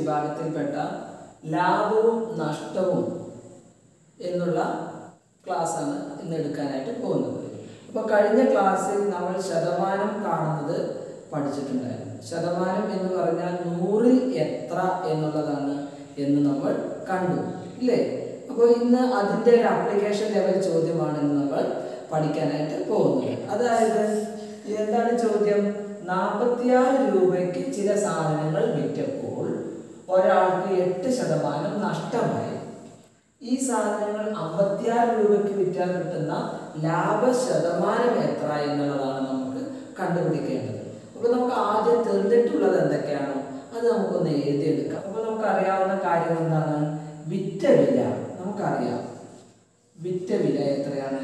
വിഭാഗത്തിൽപ്പെട്ട ലാഭവും നഷ്ടവും എന്നുള്ള ക്ലാസ്സാണ് ഇന്ന് എടുക്കാനായിട്ട് പോകുന്നത് അപ്പോൾ കഴിഞ്ഞ ക്ലാസ്സിൽ നമ്മൾ ശതമാനം കാണുന്നത് പഠിച്ചിട്ടുണ്ടായിരുന്നു ശതമാനം എന്ന് പറഞ്ഞാൽ നൂറിൽ എത്ര എന്നുള്ളതാണ് എന്ന് നമ്മൾ കണ്ടു ഇല്ലേ അപ്പോൾ ഇന്ന് അതിൻ്റെ ഒരു അപ്ലിക്കേഷൻ ലെവൽ ചോദ്യമാണ് ഇന്ന് നമ്മൾ പഠിക്കാനായിട്ട് പോകുന്നത് അതായത് എന്താണ് ചോദ്യം നാൽപ്പത്തിയാറ് രൂപയ്ക്ക് ചില സാധനങ്ങൾ വിറ്റപ്പോൾ ഒരാൾക്ക് എട്ട് ശതമാനം നഷ്ടമായി ഈ സാധനങ്ങൾ അമ്പത്തിയാറ് രൂപയ്ക്ക് വിറ്റാൽ കിട്ടുന്ന ലാഭ ശതമാനം എത്ര എന്നുള്ളതാണ് നമുക്ക് കണ്ടുപിടിക്കേണ്ടത് അപ്പോൾ നമുക്ക് ആദ്യം തീർന്നിട്ടുള്ളത് എന്തൊക്കെയാണോ അത് നമുക്കൊന്ന് എഴുതിയെടുക്കാം അപ്പോൾ നമുക്ക് അറിയാവുന്ന കാര്യം എന്താണ് വിറ്റ വില നമുക്കറിയാം വിറ്റ വില എത്രയാണ്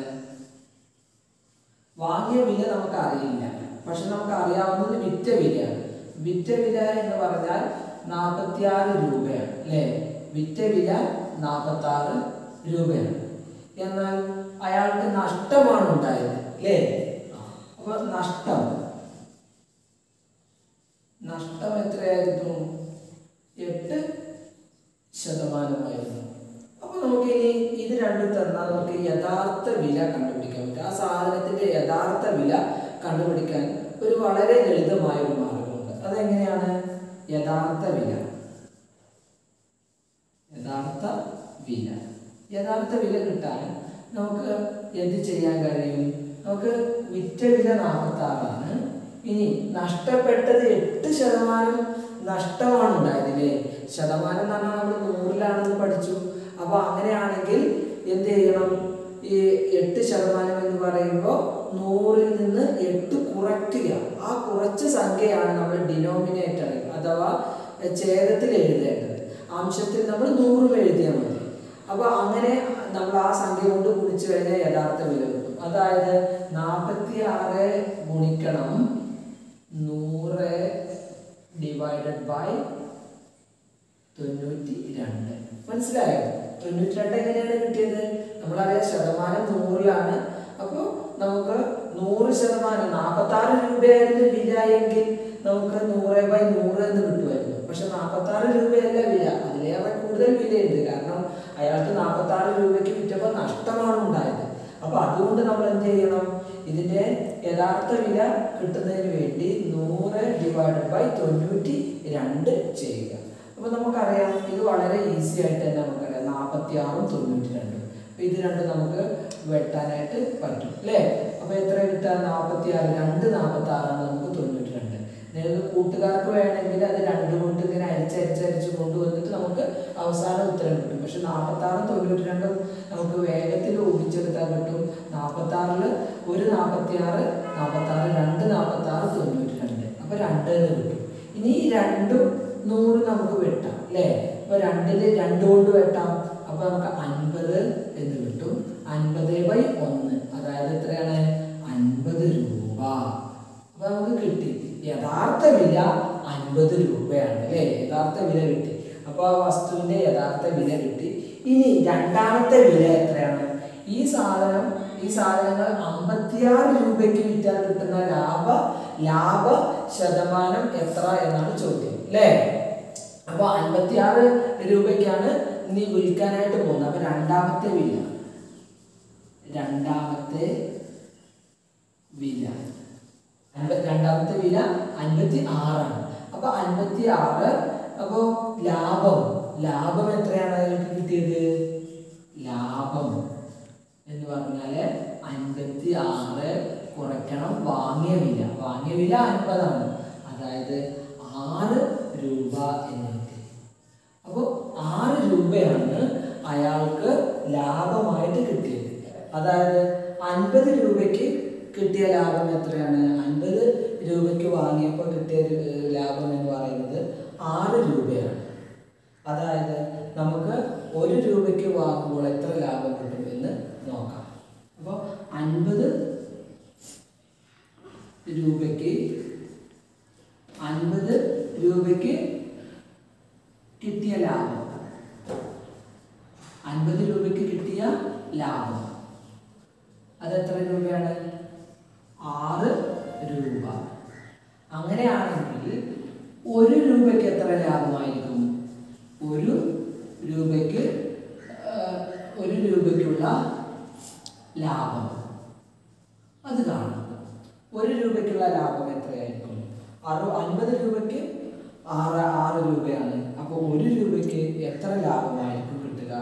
വാങ്ങിയ വില നമുക്ക് അറിയില്ല പക്ഷെ നമുക്ക് അറിയാവുന്നത് വിറ്റ വിലയാണ് വിറ്റ വില എന്ന് പറഞ്ഞാൽ നാൽപ്പത്തിയാറ് രൂപയാണ് അല്ലേ വിറ്റ വില നാൽപ്പത്തി ആറ് രൂപയാണ് എന്നാൽ അയാൾക്ക് നഷ്ടമാണ് ഉണ്ടായത് അല്ലേ അപ്പൊ നഷ്ടം നഷ്ടം എത്രയായിരുന്നു എട്ട് ശതമാനമായിരുന്നു അപ്പൊ നമുക്ക് ഇനി ഇത് രണ്ടും തന്നാൽ നമുക്ക് യഥാർത്ഥ വില കണ്ടുപിടിക്കാൻ പറ്റും ആ സാധനത്തിന്റെ യഥാർത്ഥ വില കണ്ടുപിടിക്കാൻ ഒരു വളരെ ലളിതമായ ഒരു മാർഗമുണ്ട് അതെങ്ങനെയാണ് യഥാർത്ഥ വില യഥാർത്ഥ വില യഥാർത്ഥ വില കിട്ടാൻ നമുക്ക് എന്ത് ചെയ്യാൻ കഴിയും നമുക്ക് വിറ്റ വില നാൽപ്പത്തി ആറാണ് ഇനി നഷ്ടപ്പെട്ടത് എട്ട് ശതമാനം നഷ്ടമാണ് ഉണ്ടായതില്ലേ ശതമാനം എന്ന് പറഞ്ഞാൽ നമ്മൾ നൂറിലാണെന്ന് പഠിച്ചു അപ്പോൾ അങ്ങനെയാണെങ്കിൽ എന്ത് ചെയ്യണം ഈ എട്ട് ശതമാനം എന്ന് പറയുമ്പോൾ നൂറിൽ നിന്ന് എട്ട് കുറയ്ക്കുക ആ കുറച്ച സംഖ്യയാണ് നമ്മൾ ഡിനോമിനേറ്റർ അഥവാ ഛേദത്തിൽ എഴുതേണ്ടത് അംശത്തിൽ നമ്മൾ നൂറും എഴുതിയാൽ മതി അപ്പോൾ അങ്ങനെ നമ്മൾ ആ സംഖ്യ കൊണ്ട് ഗുണിച്ചു കഴിഞ്ഞാൽ യഥാർത്ഥ വില കിട്ടും അതായത് നാൽപ്പത്തി ആറ് ഗുണിക്കണം നൂറ് ഡിവൈഡഡ് ബൈ തൊണ്ണൂറ്റി രണ്ട് മനസ്സിലായോ തൊണ്ണൂറ്റി രണ്ട് എങ്ങനെയാണ് കിട്ടിയത് നമ്മളറിയാം ശതമാനം നൂറിലാണ് അപ്പോൾ നമുക്ക് നൂറ് ശതമാനം നാൽപ്പത്തി ആറ് രൂപയായിരുന്നു വില എങ്കിൽ നമുക്ക് നൂറ് ബൈ നൂറ് എന്ന് കിട്ടുമായിരുന്നു പക്ഷെ നാൽപ്പത്തി ആറ് രൂപയല്ല വില അതിലേറെ കൂടുതൽ വിലയുണ്ട് കാരണം അയാൾക്ക് നാൽപ്പത്തി ആറ് രൂപയ്ക്ക് വിറ്റപ്പോൾ നഷ്ടമാണ് ഉണ്ടായത് അപ്പൊ അതുകൊണ്ട് നമ്മൾ എന്ത് ചെയ്യണം ഇതിന്റെ യഥാർത്ഥ വില കിട്ടുന്നതിന് വേണ്ടി നൂറ് ഡിവൈഡഡ് ബൈ തൊണ്ണൂറ്റി രണ്ട് ചെയ്യുക അപ്പൊ നമുക്കറിയാം ഇത് വളരെ ഈസി ആയിട്ട് തന്നെ നമുക്കറിയാം നാൽപ്പത്തി ആറും തൊണ്ണൂറ്റി രണ്ടും അപ്പൊ ഇത് രണ്ടും നമുക്ക് വെട്ടാനായിട്ട് പറ്റും അല്ലേ അപ്പൊ എത്ര കിട്ടുക നാൽപ്പത്തി ആറ് രണ്ട് നാൽപ്പത്തി ആറാണ് നമുക്ക് തൊണ്ണൂറ്റി രണ്ട് നിങ്ങൾക്ക് കൂട്ടുകാർക്ക് വേണമെങ്കിൽ അത് രണ്ടും കൊണ്ട് ഇങ്ങനെ അരിച്ചരിച്ചരിച്ച് കൊണ്ടുവന്നിട്ട് നമുക്ക് അവസാന ഉത്തരം കിട്ടും പക്ഷെ നാൽപ്പത്തി ആറും തൊണ്ണൂറ്റി രണ്ടും നമുക്ക് വേഗത്തിൽ ഊഹിച്ചെടുത്താൽ കിട്ടും നാൽപ്പത്തി ആറില് ഒരു നാൽപ്പത്തി ആറ് നാൽപ്പത്തി ആറ് രണ്ട് നാൽപ്പത്തി ആറ് തൊണ്ണൂറ്റി രണ്ട് അപ്പൊ രണ്ട് എന്ന് കിട്ടും ഇനി ഈ രണ്ടും നൂറ് നമുക്ക് വെട്ടാം അല്ലേ അപ്പൊ രണ്ടില് രണ്ട് കൊണ്ട് വെട്ടാം അപ്പൊ നമുക്ക് അൻപത് എന്ന് കിട്ടും അൻപത് ബൈ ഒന്ന് അതായത് എത്രയാണ് അൻപത് രൂപ അപ്പൊ നമുക്ക് കിട്ടി യഥാർത്ഥ വില അൻപത് രൂപയാണ് അല്ലേ യഥാർത്ഥ വില കിട്ടി അപ്പൊ ആ വസ്തുവിന്റെ യഥാർത്ഥ വില കിട്ടി ഇനി രണ്ടാമത്തെ വില എത്രയാണ് ഈ സാധനം ഈ സാധനങ്ങൾ അമ്പത്തിയാറ് രൂപയ്ക്ക് വിറ്റാൽ കിട്ടുന്ന ലാഭ ലാഭ ശതമാനം എത്ര എന്നാണ് ചോദ്യം അല്ലേ അപ്പൊ അൻപത്തിയാറ് രൂപയ്ക്കാണ് നീ വിൽക്കാനായിട്ട് പോകുന്നത് അപ്പൊ രണ്ടാമത്തെ വില രണ്ടാമത്തെ വില അൻപ- രണ്ടാമത്തെ വില അൻപത്തി ആറാണ് അപ്പൊ അൻപത്തി ആറ് അപ്പോ ലാഭം ലാഭം എത്രയാണ് അയാൾക്ക് കിട്ടിയത് ലാഭം എന്ന് പറഞ്ഞാല് അൻപത്തി ആറ് കുറയ്ക്കണം വാങ്ങിയ വില വാങ്ങിയ വില അൻപതാണ് അതായത് ആറ് രൂപ എന്ന് കിട്ടി അപ്പോൾ ആറ് രൂപയാണ് അയാൾക്ക് ലാഭമായിട്ട് കിട്ടിയത് അതായത് അൻപത് രൂപയ്ക്ക് കിട്ടിയ ലാഭം എത്രയാണ് അൻപത് രൂപയ്ക്ക് വാങ്ങിയപ്പോൾ കിട്ടിയ ഒരു, ഏർ, ലാഭം എന്ന് പറയുന്നത് ആറ് രൂപയാണ് അതായത് നമുക്ക് ഒരു രൂപയ്ക്ക് വാങ്ങുമ്പോൾ എത്ര ലാഭം കിട്ടും എന്ന് നോക്കാം അപ്പോൾ അൻപത് രൂപയ്ക്ക് അൻപത് രൂപയ്ക്ക് കിട്ടിയ ലാഭം അൻപത് രൂപയ്ക്ക് കിട്ടിയ ലാഭം അത് എത്ര രൂപയാണ് ആറ് രൂപ അങ്ങനെയാണെങ്കിൽ ഒരു രൂപയ്ക്ക് എത്ര ലാഭമായിരിക്കും അറു അൻപത് രൂപയ്ക്ക് ആറ് ആറ് രൂപയാണ് അപ്പോൾ ഒരു രൂപയ്ക്ക് എത്ര ലാഭമായിരിക്കും കിട്ടുക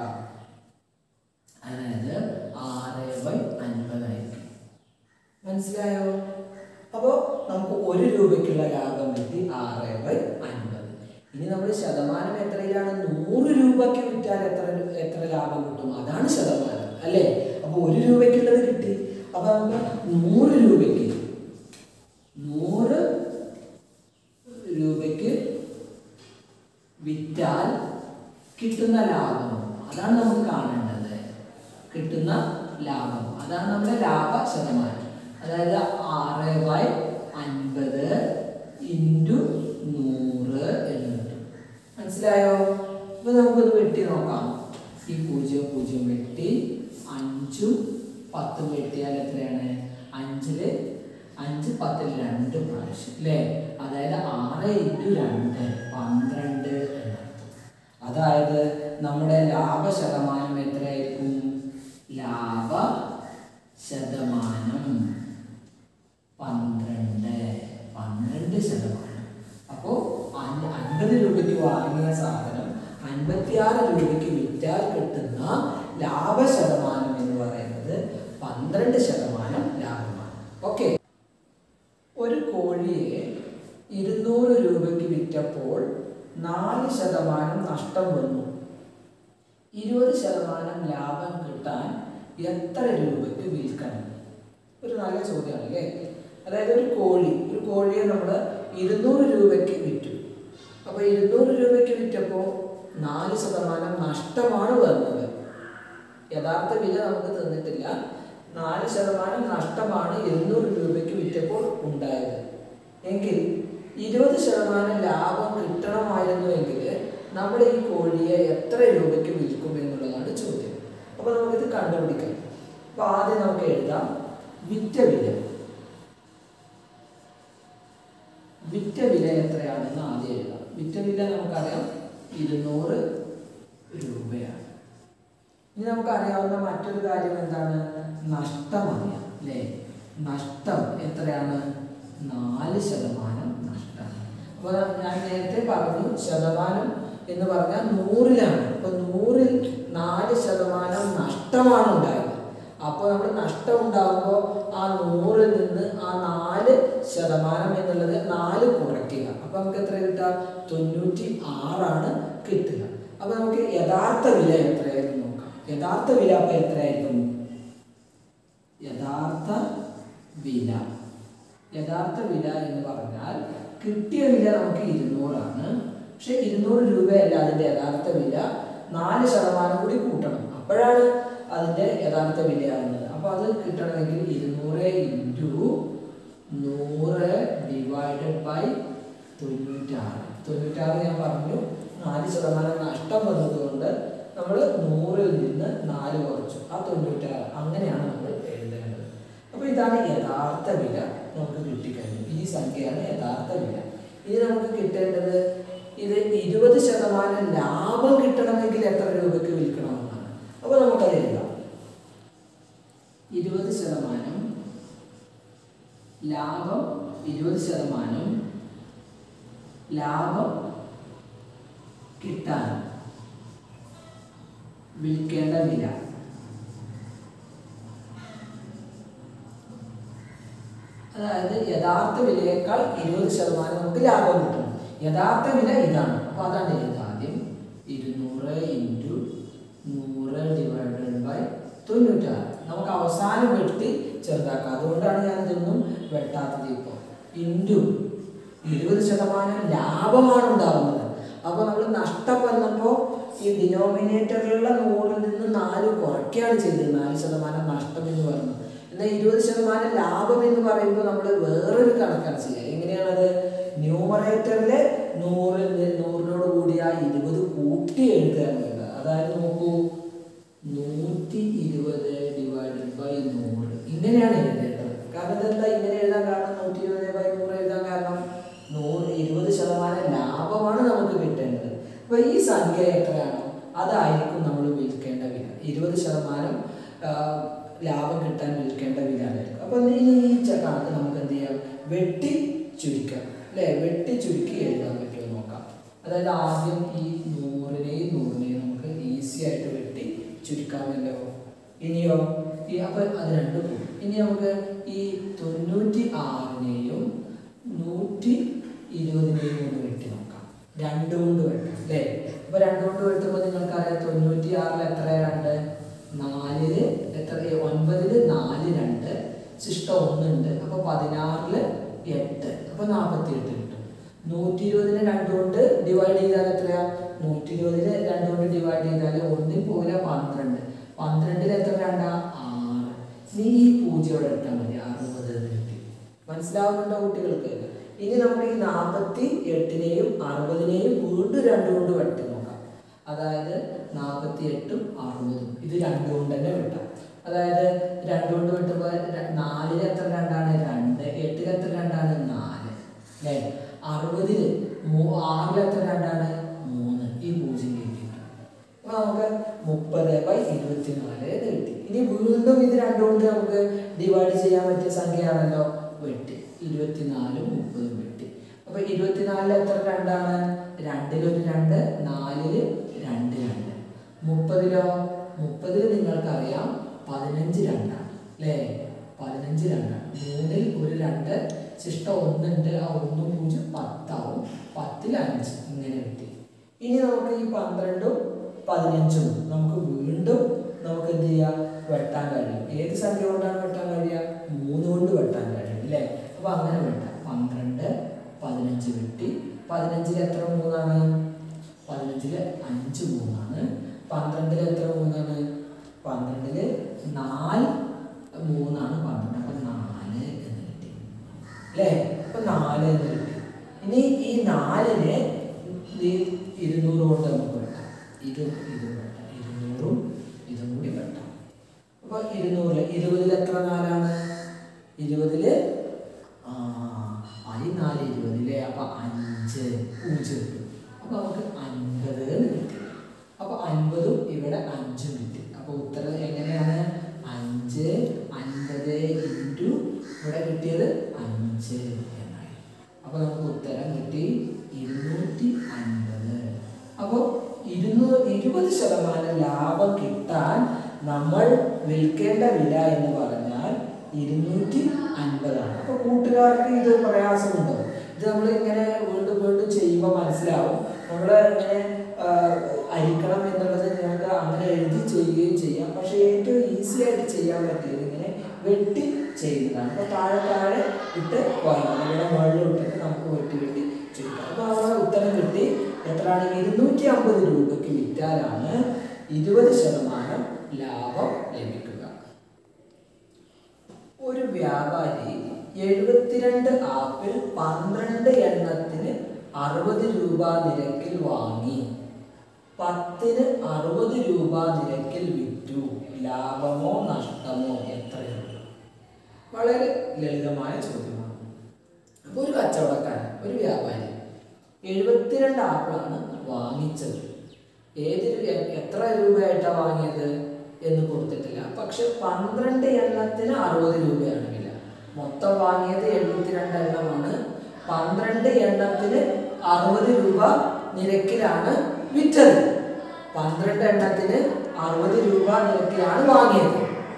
അതായത് ആറ് ബൈ അൻപതായിരിക്കും മനസ്സിലായോ അപ്പോൾ നമുക്ക് ഒരു രൂപയ്ക്കുള്ള ലാഭം കിട്ടി ആറ് ബൈ അൻപത് ഇനി നമ്മൾ ശതമാനം എത്രയിലാണ് നൂറ് രൂപയ്ക്ക് വിറ്റാൽ എത്ര എത്ര ലാഭം കിട്ടും അതാണ് ശതമാനം അല്ലേ അപ്പോൾ ഒരു രൂപയ്ക്കുള്ളത് കിട്ടി അപ്പോൾ നമുക്ക് നൂറ് രൂപയ്ക്ക് നൂറ് രൂപയ്ക്ക് വിറ്റാൽ കിട്ടുന്ന ലാഭം അതാണ് നമുക്ക് കാണേണ്ടത് കിട്ടുന്ന ലാഭം അതാണ് നമ്മുടെ ലാഭ ശതമാനം അതായത് ആറ് ബൈ അൻപത് ഇൻറ്റു നൂറ് എന്ന് കിട്ടും മനസ്സിലായോ അപ്പൊ നമുക്കൊന്ന് വെട്ടി നോക്കാം ഈ പൂജ്യം പൂജ്യം വെട്ടി അഞ്ചും പത്തും വെട്ടിയാൽ എത്രയാണ് അഞ്ചില് അഞ്ച് പത്തിൽ രണ്ട് പ്രാവശ്യം അല്ലേ അതായത് ആറ് ഇൻറ്റു രണ്ട് പന്ത്രണ്ട് എന്നർത്ഥം അതായത് നമ്മുടെ ലാഭ ശതമാനം എത്രയായിരിക്കും ലാഭ ശതമാനം പന്ത്രണ്ട് പന്ത്രണ്ട് ശതമാനം അപ്പോൾ അൻപത് രൂപയ്ക്ക് വാങ്ങിയ സാധനം അൻപത്തിയാറ് രൂപയ്ക്ക് വിറ്റാൽ കിട്ടുന്ന ലാഭ ശതമാനം എന്ന് പറയുന്നത് പന്ത്രണ്ട് ശതമാനം ലാഭമാണ് ഓക്കെ ഒരു കോഴിയെ ഇരുന്നൂറ് രൂപയ്ക്ക് വിറ്റപ്പോൾ നാല് ശതമാനം നഷ്ടം വന്നു ഇരുപത് ശതമാനം ലാഭം കിട്ടാൻ എത്ര രൂപയ്ക്ക് വിൽക്കണം ഒരു നല്ല ചോദ്യമാണ് അല്ലേ അതായത് ഒരു കോഴി ഒരു കോഴിയെ നമ്മൾ ഇരുന്നൂറ് രൂപയ്ക്ക് വിറ്റു അപ്പോൾ ഇരുന്നൂറ് രൂപയ്ക്ക് വിറ്റപ്പോൾ നാല് ശതമാനം നഷ്ടമാണ് വന്നത് യഥാർത്ഥ വില നമുക്ക് തന്നിട്ടില്ല നാല് ശതമാനം നഷ്ടമാണ് ഇരുന്നൂറ് രൂപയ്ക്ക് വിറ്റപ്പോൾ ഉണ്ടായത് എങ്കിൽ ഇരുപത് ശതമാനം ലാഭം കിട്ടണമായിരുന്നുവെങ്കിൽ നമ്മൾ ഈ കോഴിയെ എത്ര രൂപയ്ക്ക് വിൽക്കും എന്നുള്ളതാണ് ചോദ്യം അപ്പോൾ നമുക്കിത് കണ്ടുപിടിക്കാം അപ്പോൾ ആദ്യം നമുക്ക് എഴുതാം വിറ്റ വില വിറ്റ വില എത്രയാണെന്ന് ആദ്യം എഴുതാം വിറ്റ വില നമുക്കറിയാം ഇരുന്നൂറ് രൂപയാണ് ഇനി നമുക്കറിയാവുന്ന മറ്റൊരു കാര്യം എന്താണ് നഷ്ടം അറിയാം അല്ലേ നഷ്ടം എത്രയാണ് നാല് ശതമാനം നഷ്ടം അപ്പോൾ ഞാൻ നേരത്തെ പറഞ്ഞു ശതമാനം എന്ന് പറഞ്ഞാൽ നൂറിലാണ് അപ്പോൾ നൂറിൽ നാല് ശതമാനം നഷ്ടമാണ് ഉണ്ടായത് അപ്പോൾ നമ്മൾ നഷ്ടം ഉണ്ടാകുമ്പോൾ ആ നൂറിൽ നിന്ന് ആ നാല് ശതമാനം എന്നുള്ളത് നാല് കുറയ്ക്കുക അപ്പോൾ നമുക്ക് എത്ര കിട്ടുക തൊണ്ണൂറ്റി ആറാണ് കിട്ടുക അപ്പോൾ നമുക്ക് യഥാർത്ഥ വില എത്രയായിരുന്നു നോക്കാം യഥാർത്ഥ വില അപ്പോൾ എത്രയായിരിക്കും യഥാർത്ഥ വില യഥാർത്ഥ വില എന്ന് പറഞ്ഞാൽ കിട്ടിയ വില നമുക്ക് ഇരുന്നൂറാണ് പക്ഷെ ഇരുന്നൂറ് രൂപയല്ല അതിൻ്റെ യഥാർത്ഥ വില നാല് ശതമാനം കൂടി കൂട്ടണം അപ്പോഴാണ് അതിൻ്റെ യഥാർത്ഥ വിലയാകുന്നത് അപ്പോൾ അത് കിട്ടണമെങ്കിൽ ഇരുന്നൂറ് ഇൻറ്റു നൂറ് ഡിവൈഡഡ് ബൈ തൊണ്ണൂറ്റാറ് തൊണ്ണൂറ്റാറ് ഞാൻ പറഞ്ഞു നാല് ശതമാനം നഷ്ടം വന്നതുകൊണ്ട് നമ്മൾ നൂറിൽ നിന്ന് നാല് കുറച്ചു ആ തൊണ്ണൂറ്റാറ് അങ്ങനെയാണ് നമ്മൾ എഴുതേണ്ടത് അപ്പോൾ ഇതാണ് യഥാർത്ഥ വില നമുക്ക് കിട്ടിക്കഴിഞ്ഞു ഈ സംഖ്യയാണ് യഥാർത്ഥ വില ഇനി നമുക്ക് കിട്ടേണ്ടത് ഇത് ഇരുപത് ശതമാനം ലാഭം കിട്ടണമെങ്കിൽ എത്ര രൂപയ്ക്ക് വിൽക്കണമെന്നാണ് അപ്പോൾ നമുക്കത് എഴുതാം ഇരുപത് ശതമാനം ലാഭം ഇരുപത് ശതമാനം ലാഭം കിട്ടാൻ വിൽക്കേണ്ട വില അതായത് യഥാർത്ഥ വിലയേക്കാൾ ഇരുപത് ശതമാനം നമുക്ക് ലാഭം കിട്ടും യഥാർത്ഥ വില ഇതാണ് അപ്പോൾ അതാണ് എഴുതുക ആദ്യം ഇരുന്നൂറ് ഇൻറ്റു നൂറ് ഡിവൈഡഡ് ബൈ തൊണ്ണൂറ്റാറ് നമുക്ക് അവസാനം വെട്ടി ചെറുതാക്കാം അതുകൊണ്ടാണ് ഞാൻ ഇതൊന്നും വെട്ടാത്തത് ഇപ്പോൾ ഇൻറ്റു ഇരുപത് ശതമാനം ലാഭമാണ് ഉണ്ടാകുന്നത് അപ്പോൾ നമ്മൾ നഷ്ടം വന്നപ്പോൾ ഈ ഡിനോമിനേറ്ററിലുള്ള നൂറിൽ നിന്ന് നാല് കുറയ്ക്കുകയാണ് ചെയ്തത് നാല് ശതമാനം നഷ്ടം എന്ന് പറഞ്ഞു എന്നാൽ ഇരുപത് ശതമാനം ലാഭം എന്ന് പറയുമ്പോൾ നമ്മൾ വേറൊരു കണക്കാണ് ചെയ്യുക എങ്ങനെയാണത് ന്യൂമറേറ്ററിലെ നൂറിൽ നി- നൂറിനോട് കൂടി ആ ഇരുപത് കൂട്ടി എഴുതുക എന്നുള്ളത് അതായത് നോക്കൂ നൂറ്റി ഇരുപത് ഡിവൈഡഡ് ബൈ നൂറ് ഇങ്ങനെയാണ് എഴുതേണ്ടത് കാരണം ഇതെന്താ ഇങ്ങനെ എഴുതാൻ കാരണം നൂറ്റി ഇരുപത് ബൈ നൂറ് എഴുതാൻ കാരണം നൂറ് ഇരുപത് ശതമാനം ലാഭമാണ് നമുക്ക് കിട്ടേണ്ടത് അപ്പൊ ഈ സംഖ്യ എത്രയാണോ അതായിരിക്കും നമ്മൾ വിൽക്കേണ്ട വില ഇരുപത് ശതമാനം ആ, ലാഭം കിട്ടാൻ വിൽക്കേണ്ട വില അതായിരിക്കും അപ്പൊ ഇനി ഈ ച- കണക്ക് നമുക്ക് എന്ത് ചെയ്യാം വെട്ടി ചുരുക്കാം അല്ലേ വെട്ടി ചുരുക്കി എഴുതാൻ പറ്റുമോ എന്ന് നോക്കാം അതായത് ആദ്യം ഈ നൂറിനെയും നൂറിനെയും നമുക്ക് ഈസി ആയിട്ട് വെട്ടി ചുരുക്കാമല്ലോ ഇനിയോ ഈ അപ്പോൾ അത് രണ്ടും പോകും ഇനി നമുക്ക് ഈ തൊണ്ണൂറ്റി ആറിനെയും നൂറ്റി ഇരുപതിനെയും ഒന്ന് വെട്ടി നോക്കാം രണ്ട് കൊണ്ട് വെട്ടാം അല്ലേ അപ്പൊ രണ്ട് കൊണ്ട് വെട്ടുമ്പോൾ നിങ്ങൾക്കറിയാം തൊണ്ണൂറ്റി ആറിൽ എത്ര രണ്ട് നാലില് എത്ര ഒൻപതില് നാല് രണ്ട് ശിഷ്ടം ഒന്നുണ്ട് അപ്പൊ പതിനാറില് എട്ട് അപ്പൊ നാൽപ്പത്തി എട്ട് കിട്ടും നൂറ്റി ഇരുപതിനെ രണ്ട് കൊണ്ട് ഡിവൈഡ് ചെയ്താൽ എത്രയാ നൂറ്റി ഇരുപതിന് രണ്ട് കൊണ്ട് ഡിവൈഡ് ചെയ്താൽ ഒന്നിൽ പോകില്ല പന്ത്രണ്ട് പന്ത്രണ്ടിൽ എത്ര രണ്ടാ ആറ് നീ ഈ പൂജ്യം ഇവിടെ ഇട്ടാൽ മതി അറുപത് എന്ന് കിട്ടി മനസ്സിലാവുന്നുണ്ടോ കുട്ടികൾക്ക് ഇനി നമുക്ക് ഈ നാൽപ്പത്തി എട്ടിനെയും അറുപതിനെയും വീണ്ടും രണ്ട് കൊണ്ട് വെട്ടി നോക്കാം അതായത് നാൽപ്പത്തി എട്ടും അറുപതും ഇത് രണ്ട് കൊണ്ട് തന്നെ വെട്ടാം അതായത് രണ്ട് കൊണ്ട് വെട്ടുമ്പോൾ ര- നാലിന് എത്ര രണ്ടാണ് രണ്ട് എട്ടിൽ എത്ര രണ്ടാണ് നാല് അല്ലേ അറുപതില് മൂ- ആറിൽ എത്ര രണ്ടാണ് മൂന്ന് ഈ പൂജ്യം കിട്ടി അപ്പൊ നമുക്ക് മുപ്പത് ബൈ ഇരുപത്തിനാല് എന്ന് കിട്ടി ഇനി വീണ്ടും ഇത് രണ്ടുകൊണ്ട് നമുക്ക് ഡിവൈഡ് ചെയ്യാൻ പറ്റിയ സംഖ്യയാണല്ലോ വെട്ടി ഇരുപത്തിനാലും മുപ്പതും വെട്ടി അപ്പൊ ഇരുപത്തിനാലിൽ എത്ര രണ്ടാണ് രണ്ടിലൊരു രണ്ട് നാലില് രണ്ട് രണ്ട് മുപ്പതിലോ മുപ്പതിൽ നിങ്ങൾക്കറിയാം പതിനഞ്ച് രണ്ടാണ് അല്ലേ പതിനഞ്ച് രണ്ടാണ് മൂന്നിൽ ഒരു രണ്ട് ശിഷ്ടം ഒന്നുണ്ട് ആ ഒന്നും പൂജ്യം പത്താവും പത്തിൽ അഞ്ച് ഇങ്ങനെ കിട്ടി ഇനി നമുക്ക് ഈ പന്ത്രണ്ടും പതിനഞ്ചും നമുക്ക് വീണ്ടും നമുക്ക് എന്ത് ചെയ്യാം വെട്ടാൻ കഴിയും ഏത് സംഖ്യ കൊണ്ടാണ് വെട്ടാൻ കഴിയുക മൂന്ന് കൊണ്ട് വെട്ടാൻ കഴിയും അല്ലേ അപ്പൊ അങ്ങനെ വെട്ടാം പന്ത്രണ്ട് പതിനഞ്ച് വെട്ടി പതിനഞ്ചിൽ എത്ര മൂന്നാണ് പതിനഞ്ചില് അഞ്ച് മൂന്നാണ് പന്ത്രണ്ടിൽ എത്ര മൂന്നാണ് പന്ത്രണ്ടില് നാല് മൂന്നാണ് പന്ത്രണ്ട് അപ്പൊ നാല് എന്ന് കിട്ടി അല്ലേ അപ്പൊ നാല് എന്ന് കിട്ടി ഇനി ഈ നാലിനെ ഈ ഇരുന്നൂറ് കൊണ്ട് നമുക്ക് വെട്ടാം ഇതും ഇതും വെട്ടാം ഇരുന്നൂറും ഇതും കൂടി വെട്ടാം അപ്പൊ ഇരുന്നൂറില് ഇരുപതിൽ എത്ര നാലാണ് ഇരുപതില് ആ ആയി നാല് ഇരുപതിലെ അപ്പൊ അഞ്ച് പൂജ്യം കിട്ടും അപ്പൊ നമുക്ക് അൻപത് എന്ന് കിട്ടി അപ്പൊ അൻപതും ഇവിടെ അഞ്ചും കിട്ടി അപ്പൊ ഉത്തരം എങ്ങനെയാണ് അഞ്ച് അൻപത് ഇൻറ്റു ഇവിടെ കിട്ടിയത് അഞ്ച് എന്നായി അപ്പൊ നമുക്ക് ഉത്തരം കിട്ടി ഇരുന്നൂറ്റി അൻപത് അപ്പോൾ ഇരുന്നൂറ് ഇരുപത് ശതമാനം ലാഭം കിട്ടാൻ നമ്മൾ വിൽക്കേണ്ട വില എന്ന് പറഞ്ഞാൽ ഇരുന്നൂറ്റി അൻപതാണ് അപ്പോൾ കൂട്ടുകാർക്ക് ഇത് പ്രയാസമുണ്ടോ ഇത് നമ്മൾ ഇങ്ങനെ വീണ്ടും വീണ്ടും ചെയ്യുമ്പോൾ മനസ്സിലാവും നമ്മൾ ഇങ്ങനെ ആ, അരിക്കണം എന്നുള്ളത് നിങ്ങൾക്ക് അങ്ങനെ എഴുതി ചെയ്യുകയും ചെയ്യാം പക്ഷേ ഏറ്റവും ഈസി ആയിട്ട് ചെയ്യാൻ പറ്റിയത് ഇങ്ങനെ വെട്ടി ചെയ്യുന്നതാണ് അപ്പോൾ താഴെ താഴെ ഇട്ട് വായിക്കണം ഇവിടെ മുകളിൽ ഇട്ടിട്ട് നമുക്ക് വെട്ടി വെട്ടി ചുരുക്കാം അപ്പോൾ നമ്മുടെ ഉത്തരം കിട്ടി എത്രയാണ് ഇരുന്നൂറ്റി അമ്പത് രൂപയ്ക്ക് വിറ്റാലാണ് ഇരുപത് ശതമാനം ലാഭം ലഭിക്കുക ഒരു വ്യാപാരി എഴുപത്തിരണ്ട് ആപ്പിൾ പന്ത്രണ്ട് എണ്ണത്തിന് അറുപത് രൂപ നിരക്കിൽ വാങ്ങി പത്തിന് അറുപത് രൂപ നിരക്കിൽ വിറ്റു ലാഭമോ നഷ്ടമോ എത്രയുള്ളൂ വളരെ ലളിതമായ ചോദ്യമാണ് അപ്പോൾ ഒരു കച്ചവടക്കാരൻ ഒരു വ്യാപാരി എഴുപത്തിരണ്ട് ആപ്പിളാണ് വാങ്ങിച്ചത് ഏത് രു- എ- എത്ര രൂപയായിട്ടാണ് വാങ്ങിയത് എന്ന് കൊടുത്തിട്ടില്ല പക്ഷെ പന്ത്രണ്ട് എണ്ണത്തിന് അറുപത് രൂപയാണ് വില മൊത്തം വാങ്ങിയത് എഴുപത്തിരണ്ട് എണ്ണമാണ് പന്ത്രണ്ട് എണ്ണത്തിന് അറുപത് രൂപ നിരക്കിലാണ് വിറ്റത് പന്ത്രണ്ട് എണ്ണത്തിന് അറുപത് രൂപ നിരക്കിലാണ് വാങ്ങിയത്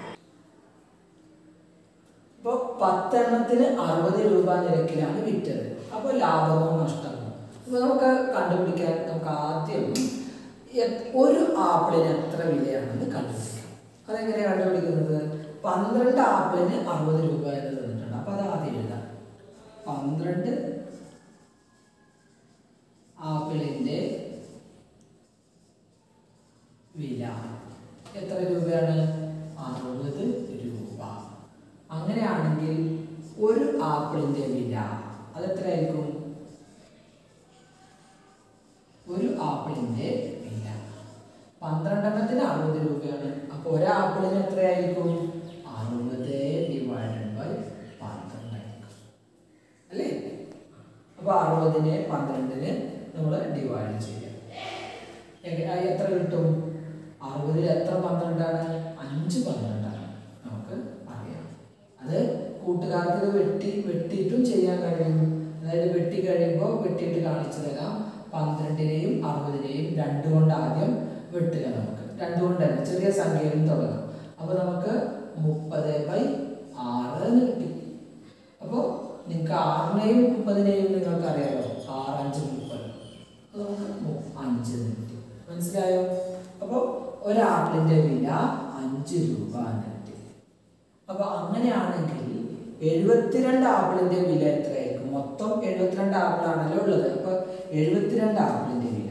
ഇപ്പോൾ പത്തെണ്ണത്തിന് അറുപത് രൂപ നിരക്കിലാണ് വിറ്റത് അപ്പോൾ ലാഭമോ നഷ്ടമോ അപ്പോൾ നമുക്ക് കണ്ടുപിടിക്കാൻ നമുക്ക് ആദ്യം എ- ഒരു ആപ്പിളിന് എത്ര വിലയാണെന്ന് കണ്ടുപിടിക്കാം അതെങ്ങനെയാണ് കണ്ടുപിടിക്കുന്നത് പന്ത്രണ്ട് ആപ്പിളിന് അറുപത് രൂപ എന്ന് തന്നിട്ടുണ്ട് അപ്പോൾ അത് ആദ്യം എഴുതാം പന്ത്രണ്ട് ആപ്പിളിൻ്റെ വില എത്ര രൂപയാണ് അറുപത് രൂപ അങ്ങനെയാണെങ്കിൽ ഒരു ആപ്പിളിന്റെ വില അത് എത്രയായിരിക്കും ഒരു ആപ്പിളിന്റെ വില പന്ത്രണ്ടെണ്ണത്തിന് അറുപത് രൂപയാണ് അപ്പോൾ ഒരു ആപ്പിളിന് എത്രയായിരിക്കും അറുപത് ഡിവൈഡഡ് ബൈ പന്ത്രണ്ടായിരിക്കും അല്ലേ അപ്പോൾ അറുപതിനെ പന്ത്രണ്ടിന് നമ്മൾ ഡിവൈഡ് ചെയ്യാം എങ്ങനെ- ആ എത്ര കിട്ടും അറുപതിൽ എത്ര പന്ത്രണ്ടാണ് അഞ്ച് പന്ത്രണ്ടാണ് നമുക്ക് അറിയാം അത് കൂട്ടുകാർക്ക് ഇത് വെട്ടി വെട്ടിയിട്ടും ചെയ്യാൻ കഴിയും അതായത് വെട്ടി വെട്ടി കഴിയുമ്പോൾ വെട്ടിയിട്ട് കാണിച്ചു തരാം പന്ത്രണ്ടിനെയും അറുപതിനെയും രണ്ട് കൊണ്ട് ആദ്യം വെട്ടുക നമുക്ക് രണ്ട് കൊണ്ട് തന്നെ ചെറിയ സംഖ്യയിൽ നിന്ന് തുടങ്ങാം അപ്പോൾ നമുക്ക് മുപ്പത് ബൈ ആറ് എന്ന് കിട്ടി അപ്പോൾ നിങ്ങൾക്ക് ആറിനെയും മുപ്പതിനെയും നിങ്ങൾക്ക് അറിയാലോ ആറ് അഞ്ച് മുപ്പത് അപ്പോൾ നമുക്ക് മു- അഞ്ച് എന്ന് കിട്ടി മനസ്സിലായോ അപ്പോൾ ഒരാപ്പിളിൻ്റെ വില അഞ്ച് രൂപ എന്ന് കിട്ടി അപ്പോൾ അങ്ങനെയാണെങ്കിൽ എഴുപത്തിരണ്ട് ആപ്പിളിന്റെ വില എത്രയായിരിക്കും മൊത്തം എഴുപത്തിരണ്ട് ആപ്പിളാണല്ലോ ഉള്ളത് അപ്പോൾ എഴുപത്തിരണ്ട് ആപ്പിളിന്റെ വില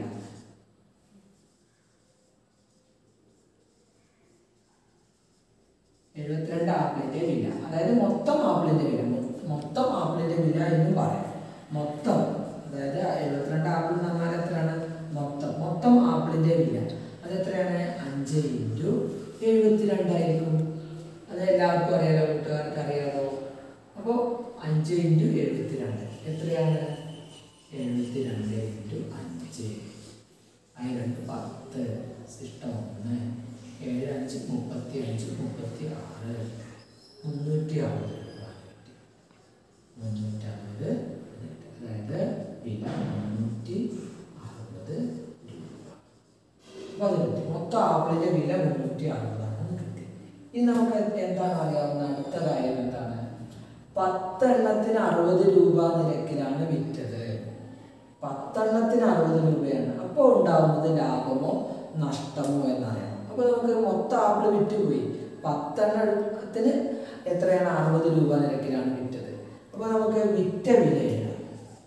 എഴുപത്തിരണ്ട് ആപ്പിളിന്റെ വില അതായത് മൊത്തം ആപ്പിളിന്റെ വില മൊ- മൊത്തം ആപ്പിളിന്റെ വില എന്നും പറയാം മൊത്തം അതായത് എഴുപത്തിരണ്ട് ആപ്പിൾ എന്ന് പറഞ്ഞാൽ എത്രയാണ് മൊത്തം മൊത്തം ആപ്പിളിന്റെ വില അത് എത്രയാണ് അഞ്ച് ഇൻറ്റു എഴുപത്തിരണ്ടായിരിക്കും അത് എല്ലാവർക്കും അറിയാലോ കൂട്ടുകാർക്ക് അറിയാലോ അപ്പോൾ അഞ്ച് ഇൻറ്റു എഴുപത്തിരണ്ട് എത്രയാണ് എഴുപത്തിരണ്ട് ഇൻറ്റു അഞ്ച് അതിരണ്ട് പത്ത് ഇഷ്ടം ഒന്ന് ഏഴ് അഞ്ച് മുപ്പത്തി അഞ്ച് മുപ്പത്തി ആറ് മുന്നൂറ്റി അറുപത് രൂപ കിട്ടി മുന്നൂറ്റി അറുപത് അതായത് വില മുന്നൂറ്റി അറുപത് രൂപ അപ്പോൾ അത് കിട്ടി മൊത്തം ആപ്പിളിൻ്റെ വില മുന്നൂറ്റി അറുപതാണ് കിട്ടി ഇനി നമുക്ക് എന്താണ് അറിയാവുന്ന അടുത്ത കാര്യം എന്താണ് പത്തെണ്ണത്തിന് അറുപത് രൂപ നിരക്കിലാണ് വിറ്റത് പത്തെണ്ണത്തിന് അറുപത് രൂപയാണ് അപ്പോൾ ഉണ്ടാവുന്നത് ലാഭമോ നഷ്ടമോ എന്നറിയണം അപ്പോൾ നമുക്ക് മൊത്തം ആപ്പിൾ വിറ്റുപോയി പത്തെണ്ണത്തിന് എത്രയാണ് അറുപത് രൂപ നിരക്കിലാണ് വിറ്റത് അപ്പോൾ നമുക്ക് വിറ്റ വില എഴുതാം